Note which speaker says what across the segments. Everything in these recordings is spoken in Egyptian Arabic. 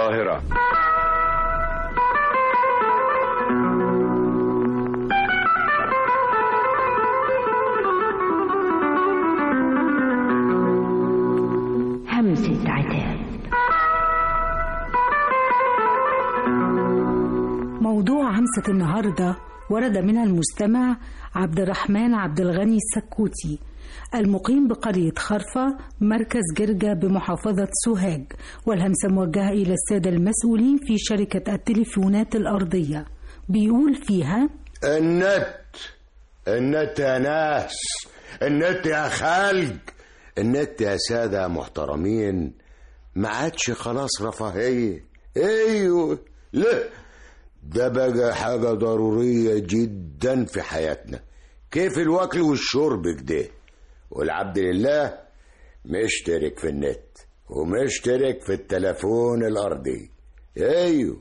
Speaker 1: القاهرة
Speaker 2: همسة عتاب
Speaker 3: موضوع همسة النهاردة ورد منها المستمع عبد الرحمن عبد الغني السكوتي المقيم بقرية خرفة مركز جرجة بمحافظة سوهاج والهمسة موجهة إلى السادة المسؤولين في شركة التليفونات الأرضية بيقول فيها
Speaker 4: النت النت يا ناس النت يا خلق النت يا سادة محترمين ما عادش خلاص رفاهية ايوه لا ده بقى حاجة ضرورية جدا في حياتنا كيف الوكل والشرب كده والعبد لله مشترك في النت ومشترك في التلفون الأرضي ايوه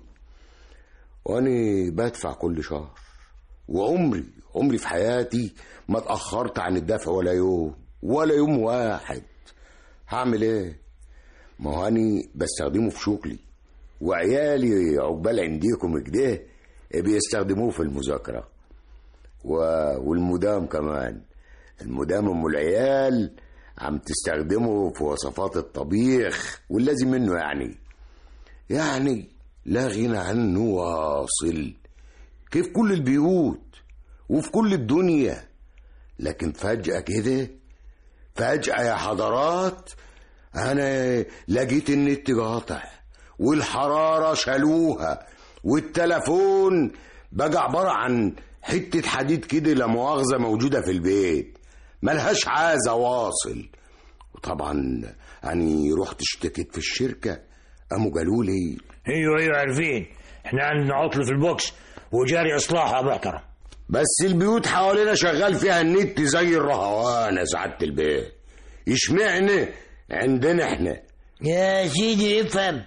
Speaker 4: واني بدفع كل شهر وعمري عمري في حياتي ما اتأخرت عن الدفع ولا يوم ولا يوم واحد هعمل ايه ما هو اني بستخدمه في شغلي وعيالي عقبال عنديكم كده بيستخدموه في المذاكرة و... والمدام كمان المدام ام العيال عم تستخدمه في وصفات الطبيخ واللازم منه يعني يعني لا غنى عنه واصل كيف كل البيوت وفي كل الدنيا لكن فجأة كده فجأة يا حضرات أنا لقيت النت قاطع والحرارة شالوها والتلفون بقى عبارة عن حتة حديد كده لا مؤاخذة موجودة في البيت ملهاش عازة واصل وطبعا أني رحت اشتكيت في الشركة قاموا قالوا لي
Speaker 5: ايوه ايوه عارفين احنا عندنا عطل في البوكس وجاري اصلاحها محترم
Speaker 4: بس البيوت حوالينا شغال فيها النت زي الرهوان يا سعادة البيت اشمعنى عندنا احنا
Speaker 5: يا سيدي افهم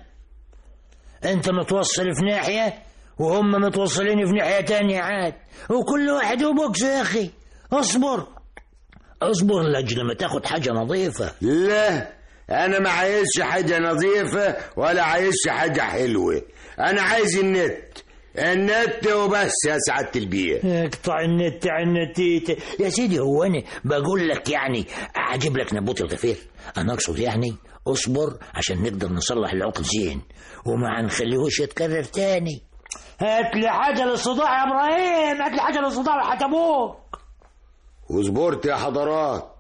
Speaker 5: انت متوصل في ناحية وهم متوصلين في ناحية تانية عاد وكل واحد وبوكس يا اخي اصبر اصبر لاجل ما تاخد حاجة نظيفة
Speaker 4: لا انا ما عايزش حاجة نظيفة ولا عايزش حاجة حلوة انا عايز النت النت وبس يا سعادة البيت
Speaker 5: اقطع النت عن النتيت يا سيدي هو انا بقول لك يعني اجيب لك نبوت الغفير انا اقصد يعني اصبر عشان نقدر نصلح العطل زين وما نخليهوش يتكرر تاني هات لي حاجه للصداع يا ابراهيم هات لي حاجه للصداع وحتى ابوك
Speaker 4: وصبرت يا حضرات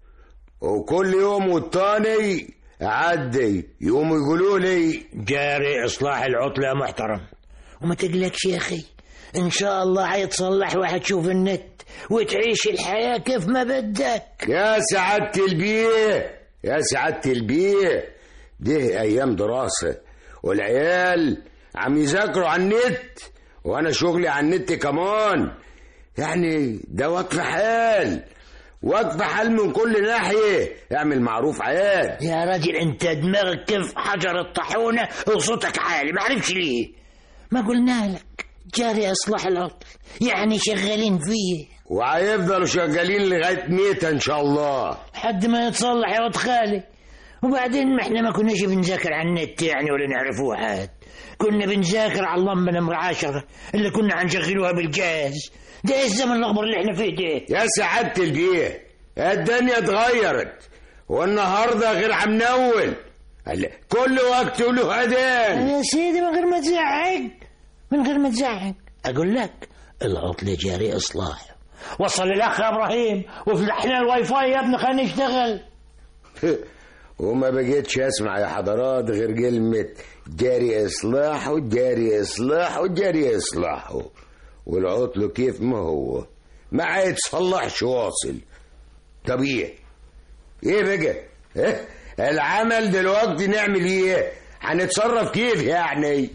Speaker 4: وكل يوم والتاني عدي يقوموا يقولوا لي
Speaker 5: جاري اصلاح العطل يا محترم وما تقلقش يا اخي ان شاء الله حيتصلح وحتشوف النت وتعيش الحياه كيف ما بدك
Speaker 4: يا سعادة البيه يا سعادة البيه ده أيام دراسة والعيال عم يذاكروا على النت وأنا شغلي على النت كمان يعني ده وقف حال وقف حال من كل ناحية اعمل معروف عيال
Speaker 5: يا راجل انت دماغك كيف حجر الطاحونه وصوتك عالي ما عرفش ليه ما قلنا لك جاري اصلاح العطل يعني شغالين فيه
Speaker 4: وهيفضلوا شغالين لغاية ميتة إن شاء الله
Speaker 5: لحد ما يتصلح يا ولد خالي وبعدين ما احنا ما كناش بنذاكر على النت يعني ولا نعرفوه عاد كنا بنذاكر على اللمبة نمرة عشرة اللي كنا هنشغلوها بالجاز ده إيه الزمن الأخضر اللي احنا فيه ده
Speaker 4: يا سعادة البيه الدنيا اتغيرت والنهاردة غير عم نول هلا كل وقت له أذان
Speaker 5: يا سيدي من غير ما تزعق من غير ما تزعق أقول لك العطل جاري إصلاح وصل الأخ يا إبراهيم وفتح لنا الواي فاي يا ابني خلينا نشتغل
Speaker 4: وما بقيتش اسمع يا حضرات غير كلمة جاري اصلاحه جاري اصلاحه جاري اصلاحه والعطل كيف ما هو ما هيتصلحش واصل طبيعي ايه بقى إيه؟ العمل دلوقتي نعمل ايه هنتصرف كيف يعني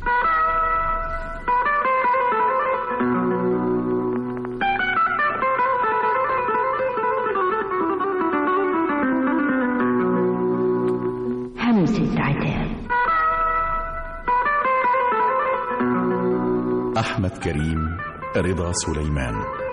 Speaker 2: همسة عتاب
Speaker 6: أحمد كريم رضا سليمان